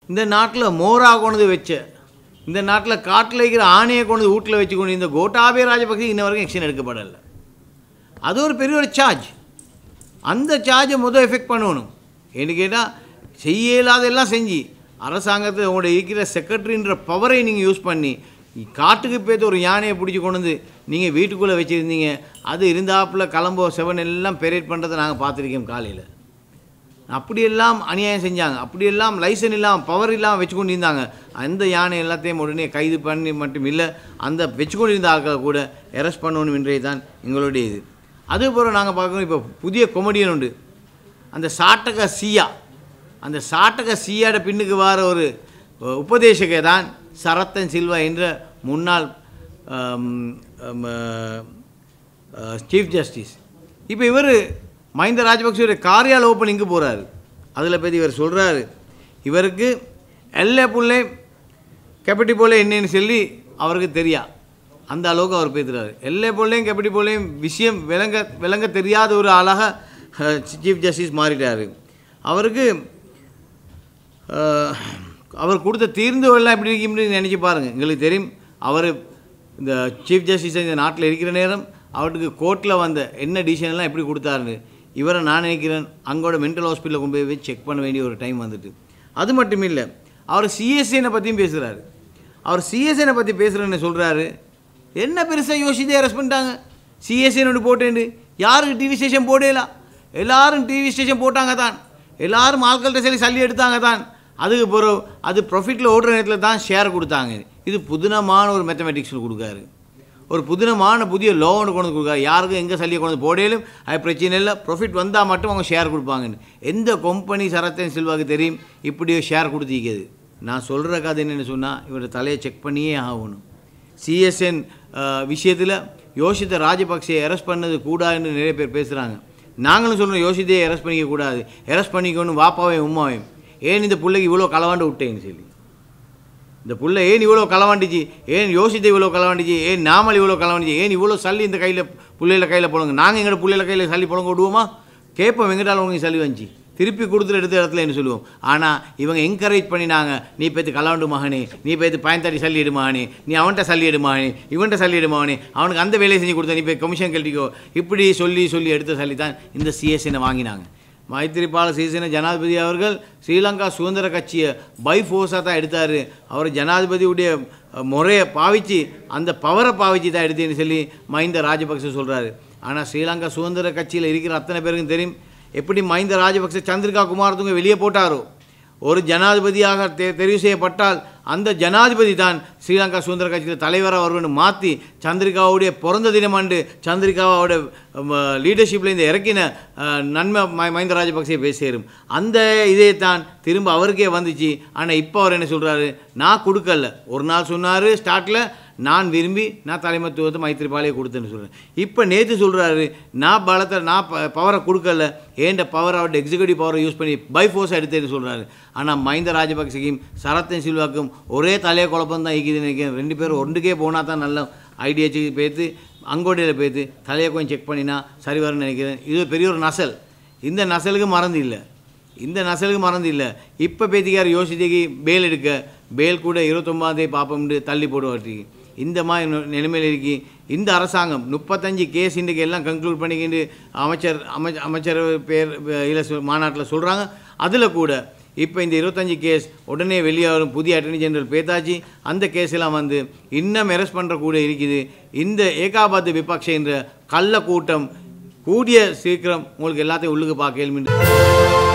இந்த நாட்டில் மோரா கொண்டு வச்ச இந்த நாட்டில் காட்டில் இருக்கிற ஆணையை கொண்டு வீட்டில் வச்சு கொண்டு இந்த கோட்டாபே ராஜபக்சே இன்ன வரைக்கும் எக்ஷன் எடுக்கப்படலை அது ஒரு பெரிய ஒரு சார்ஜ் அந்த சார்ஜை முதல் எஃபெக்ட் பண்ணணும் ஏன்னு கேட்டால் செய்ய இயலாதெல்லாம் செஞ்சு அரசாங்கத்தை உங்களோட இருக்கிற செக்ரட்டரின்ற பவரை நீங்கள் யூஸ் பண்ணி காட்டுக்கு போய்த்து ஒரு யானையை பிடிச்சி கொண்டு வந்து நீங்கள் வீட்டுக்குள்ளே வச்சுருந்தீங்க அது இருந்தாப்புல கிளம்போ செவன் எல்லாம் பெரேட் பண்ணுறதை நாங்கள் பார்த்துருக்கோம் காலையில் அப்படியெல்லாம் அநியாயம் செஞ்சாங்க அப்படியெல்லாம் லைசன் இல்லாமல் பவர் இல்லாமல் வச்சு கொண்டு இருந்தாங்க அந்த யானை எல்லாத்தையும் உடனே கைது பண்ணி மட்டும் இல்லை அந்த வச்சு கொண்டு இருந்த ஆட்களை கூட அரெஸ்ட் பண்ணணும் என்றே தான் எங்களுடைய இது அதே போல் நாங்கள் பார்க்கணும் இப்போ புதிய கொமெடியன் உண்டு அந்த சாட்டக சியா அந்த சாட்டக சியாட பின்னுக்கு வர ஒரு அஹ், உபதேசக தான் சரத்தன் சில்வா என்ற முன்னாள் ஆம், ஆம், அஹ், சீஃப் ஜஸ்டிஸ் இப்போ இவர் மஹிந்த ராஜபக்சேவுடைய காரியால ஓப்பனிங்க்கு போகிறாரு அதில் பற்றி இவர் சொல்கிறாரு இவருக்கு எல்லை புள்ளை கெப்பட்டி போல என்னன்னு சொல்லி அவருக்கு தெரியா அந்த அளவுக்கு அவர் பேசுகிறாரு எல்லை போலையும் கெப்பட்டி போலையும் விஷயம் விளங்க விளங்க தெரியாத ஒரு ஆளாக சீஃப் ஜஸ்டிஸ் மாறிட்டார் அவருக்கு அஹ், அவர் கொடுத்த தீர்ந்தவெல்லாம் எப்படி இருக்கும்னு நினச்சி பாருங்கள் எங்களுக்கு தெரியும் அவர் இந்த சீஃப் ஜஸ்டிஸ் இந்த நாட்டில் இருக்கிற நேரம் அவருக்கு கோர்ட்டில் வந்த என்ன டிசிஷன் எல்லாம் எப்படி கொடுத்தாருன்னு இவரை நான் நினைக்கிறேன் அங்கோட மென்டல் ஹாஸ்பிட்டலில் கொண்டு போய் செக் பண்ண வேண்டிய ஒரு டைம் வந்துட்டு அது மட்டும் இல்லை அவர் சிஎஸ்சினை பற்றியும் பேசுகிறாரு அவர் சிஎஸ்சினை பற்றி பேசுகிறேன்னு சொல்கிறாரு என்ன பெருசாக யோசித்தே அரெஸ்ட் பண்ணிட்டாங்க சிஎஸ்சின்னு போட்டேன் யாருக்கு டிவி ஸ்டேஷன் போடலாம் எல்லாரும் டிவி ஸ்டேஷன் போட்டாங்க தான் எல்லாரும் ஆட்கள்கிட்ட சரி சல்லி எடுத்தாங்க தான் அதுக்கு பிறகு அது ப்ராஃபிட்டில் ஓடுற நேரத்தில் தான் ஷேர் கொடுத்தாங்க இது புதினமான ஒரு மேத்தமெட்டிக்ஸில் கொடுக்காரு ஒரு புதினமான புதிய லோ ஒன்று கொண்டு வந்து கொடுக்காரு யாருக்கும் எங்கே சல்லியை கொண்டு வந்து போடையிலும் அது பிரச்சனை இல்லை ப்ராஃபிட் வந்தால் மட்டும் அவங்க ஷேர் கொடுப்பாங்கன்னு எந்த கம்பெனி சரத்தன் சில்வாக்கு தெரியும் இப்படியோ ஷேர் கொடுத்திருக்கிறது நான் சொல்கிற கதை என்னென்னு சொன்னால் இவரோட தலையை செக் பண்ணியே ஆகணும் சிஎஸ்என் விஷயத்தில் யோசித்த ராஜபக்சே அரெஸ்ட் பண்ணது கூடாதுன்னு நிறைய பேர் பேசுகிறாங்க நாங்களும் சொல்கிறோம் யோசித்தே அரெஸ்ட் பண்ணிக்க கூடாது அரெஸ்ட் பண்ணிக்கணும் வாப்பாவையும் உமாவையும் ஏன் இந்த பிள்ளைக்கு இவ்வளோ களவாண்டு விட்டேன்னு சொல்லி இந்த புள்ள ஏன் இவ்வளோ களவாண்டிச்சு ஏன் யோசித்து இவ்வளோ களவாண்டிச்சு ஏன் நாமல் இவ்வளோ களவாண்டிச்சு ஏன் இவ்வளோ சல்லி இந்த கையில் புள்ளையில கையில் போடுங்க நாங்கள் எங்களோட புள்ளையில கையில் சல்லி புழங்க விடுவோமா கேட்போம் எங்கிட்டாலும் உங்களுக்கு சல்லி வந்துச்சு திருப்பி கொடுத்துட்டு எடுத்த இடத்துல என்ன சொல்லுவோம் ஆனால் இவங்க என்கரேஜ் பண்ணினாங்க நீ பேத்து கலாண்டு மகனே நீ பேத்து பயன்தாடி சல்லி எடு மகனே நீ அவன்கிட்ட சல்லி எடு மகனே இவன்கிட்ட சல்லி எடு மகனே அவனுக்கு அந்த வேலையை செஞ்சு கொடுத்த நீ போய் கமிஷன் கழட்டிக்கோ இப்படி சொல்லி சொல்லி எடுத்த சல்லி தான் இந்த சிஎஸ்எனை வாங்கினாங்க மைத்திரிபால சிறிசேன ஜனாதிபதி அவர்கள் ஸ்ரீலங்கா சுதந்திர கட்சியை பை ஃபோர்ஸாக தான் எடுத்தார் அவர் ஜனாதிபதியுடைய அஹ், முறையை பாவிச்சு அந்த பவரை பாவிச்சு தான் எடுத்தேன்னு சொல்லி மஹிந்த ராஜபக்சே சொல்கிறாரு ஆனால் ஸ்ரீலங்கா சுதந்திர கட்சியில் இருக்கிற அத்தனை பேருக்கும் தெரியும் எப்படி மஹிந்த ராஜபக்சே சந்திரிகா குமாரதுங்க வெளியே போட்டாரோ ஒரு ஜனாதிபதியாக தெ தெரிவு செய்யப்பட்டால் அந்த ஜனாதிபதி தான் ஸ்ரீலங்கா சுதந்திர கட்சியில் தலைவராக வருவன்னு மாற்றி சந்திரிகாவுடைய பிறந்த தினம் அன்று சந்திரிகாவோட லீடர்ஷிப்பில் இந்த இறக்கின அஹ், நன்மை ம- மஹிந்த ராஜபக்சே போய் சேரும் அந்த இதே தான் திரும்ப அவருக்கே வந்துச்சு ஆனால் இப்போ அவர் என்ன சொல்கிறாரு நான் கொடுக்கல ஒரு நாள் சொன்னார் ஸ்டார்ட்டில் நான் விரும்பி நான் தலைமத்துவத்தை மைத்திரிபாலையை கொடுத்தேன்னு சொல்கிறேன் இப்போ நேற்று சொல்கிறாரு நான் பலத்தை நான் ப பவரை கொடுக்கல ஏண்ட பவர் அவருடைய எக்ஸிக்யூட்டிவ் பவரை யூஸ் பண்ணி பை ஃபோர்ஸ் எடுத்தேன்னு சொல்கிறாரு ஆனால் மஹிந்த ராஜபக்சேக்கும் சரத்தன் சில்வாக்கும் ஒரே தலையை குழப்பம் தான் ஈக்குதுன்னு நினைக்கிறேன் ரெண்டு பேரும் ஒன்றுக்கே போனால் தான் நல்ல ஐடியா பேத்து அங்கோடையில் பேத்து தலையை கொஞ்சம் செக் பண்ணினா சரி வரும்னு நினைக்கிறேன் இது ஒரு பெரிய ஒரு நசல் இந்த நசலுக்கு மறந்து இல்லை இந்த நசலுக்கு மறந்து இல்லை இப்போ பேத்திக்கார் யோசிச்சுக்கு பேல் எடுக்க பேல் கூட இருபத்தொம்பதாந்தேதி பார்ப்போம்னு தள்ளி போடுவாட்டி இந்த மாதிரி நி- நிலைமையில் இருக்கி இந்த அரசாங்கம் முப்பத்தஞ்சு கேஸ் இன்றைக்கு எல்லாம் கன்க்ளூட் பண்ணிக்கிட்டு அமைச்சர் அமைச்ச அமைச்சர் பேர் இதில் மாநாட்டில் சொல்கிறாங்க அதில் கூட இப்போ இந்த இருபத்தஞ்சு கேஸ் உடனே வெளியே வரும் புதிய அட்டர்னி ஜெனரல் பேத்தாச்சு அந்த கேஸ் எல்லாம் வந்து இன்னும் அரெஸ்ட் பண்ணுற கூட இருக்குது இந்த ஏகாபாத் விபக்ஷ என்ற கள்ள கூட்டம் கூடிய சீக்கிரம் உங்களுக்கு எல்லாத்தையும் உள்ளுக்கு பார்க்க